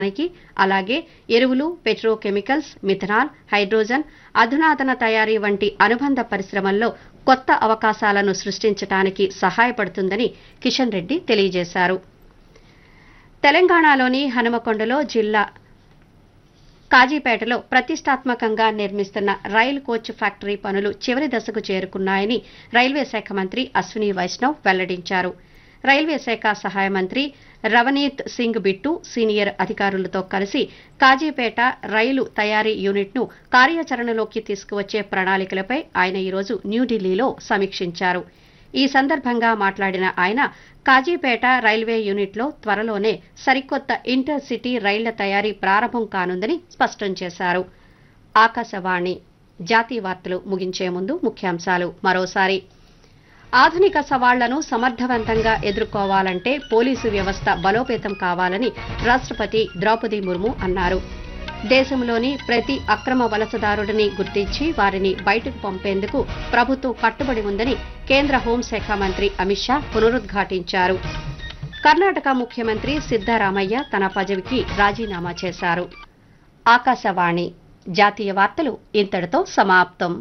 కి అలాగే ఎరువులు పెట్రోకెమికల్స్ మిథనాల్ హైడ్రోజన్ అధునాతన తయారీ వంటి అనుబంధ పరిశ్రమల్లో కొత్త అవకాశాలను సృష్టించడానికి సహాయపడుతుందని కిషన్ రెడ్డి తెలియజేశారు తెలంగాణలోని హనుమకొండలో జిల్లా కాజీపేటలో ప్రతిష్టాత్మకంగా నిర్మిస్తున్న రైలు కోచ్ ఫ్యాక్టరీ పనులు చివరి దశకు చేరుకున్నాయని రైల్వే శాఖ మంత్రి అశ్విని వైష్ణవ్ వెల్లడించారు రైల్వే శాఖ సహాయ మంత్రి రవనీత్ సింగ్ బిట్టు సీనియర్ అధికారులతో కలిసి కాజీపేట రైలు తయారీ యూనిట్ను కార్యాచరణలోకి తీసుకువచ్చే ప్రణాళికలపై ఆయన ఈరోజు న్యూఢిల్లీలో సమీక్షించారు ఈ సందర్భంగా మాట్లాడిన ఆయన కాజీపేట రైల్వే యూనిట్లో త్వరలోనే సరికొత్త ఇంటర్ సిటీ రైళ్ల తయారీ ప్రారంభం కానుందని స్పష్టం చేశారు ఆకాశవాణి జాతీయ వార్తలు ముగించే ముందు ముఖ్యాంశాలు మరోసారి ఆధునిక సవాళ్లను సమర్థవంతంగా ఎదుర్కోవాలంటే పోలీసు వ్యవస్థ బలోపేతం కావాలని రాష్ట్రపతి ద్రౌపది ముర్ము అన్నారు దేశంలోని ప్రతి అక్రమ వలసదారుడిని గుర్తించి వారిని బయటకు పంపేందుకు ప్రభుత్వం కట్టుబడి ఉందని కేంద్ర హోంశాఖ మంత్రి అమిత్ షా పునరుద్ఘాటించారు కర్ణాటక ముఖ్యమంత్రి సిద్దరామయ్య తన పదవికి రాజీనామా చేశారు ఆకాశవాణి జాతీయ వార్తలు ఇంతటితో సమాప్తం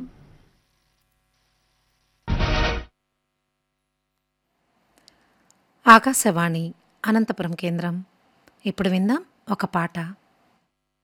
ఆకాశవాణి అనంతపురం కేంద్రం ఇప్పుడు విందాం ఒక పాట